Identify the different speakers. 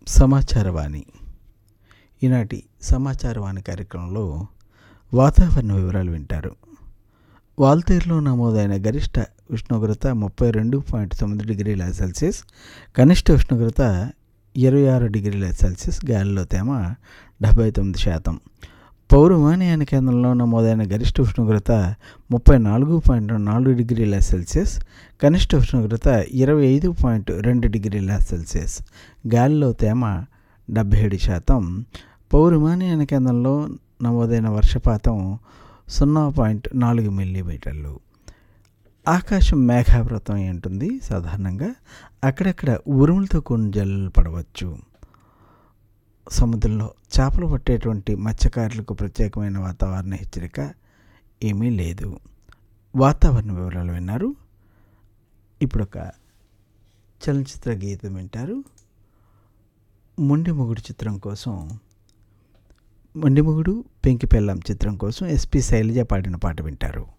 Speaker 1: సమాచారవాణి ఈనాటి సమాచారవాణి కార్యక్రమంలో వాతావరణ వివరాలు వింటారు వాల్తేరులో నమోదైన గరిష్ట ఉష్ణోగ్రత ముప్పై రెండు పాయింట్ తొమ్మిది డిగ్రీల సెల్సియస్ కనిష్ట ఉష్ణోగ్రత ఇరవై ఆరు డిగ్రీల సెల్సియస్ గాలిలో తేమ డెబ్బై తొమ్మిది శాతం పౌర విమానయాన కేంద్రంలో నమోదైన గరిష్ట ఉష్ణోగ్రత ముప్పై నాలుగు పాయింట్ నాలుగు డిగ్రీల సెల్సియస్ కనిష్ట ఉష్ణోగ్రత ఇరవై ఐదు పాయింట్ రెండు డిగ్రీల సెల్సియస్ గాలిలో తేమ డెబ్బై ఏడు శాతం పౌర విమానయాన కేంద్రంలో నమోదైన వర్షపాతం సున్నా పాయింట్ నాలుగు మిల్లీమీటర్లు ఆకాశం మేఘావృతం అయి ఉంటుంది సాధారణంగా అక్కడక్కడ ఉరుములతో కూడిన జల్లులు పడవచ్చు సముద్రంలో చేపలు పట్టేటువంటి మత్స్యకారులకు ప్రత్యేకమైన వాతావరణ హెచ్చరిక ఏమీ లేదు వాతావరణ వివరాలు విన్నారు ఇప్పుడు ఒక చలనచిత్ర గీతం వింటారు మొండి మొగుడు చిత్రం కోసం మొండి మొగుడు పెంకి పెళ్ళాం చిత్రం కోసం ఎస్పి శైలజ పాడిన పాట వింటారు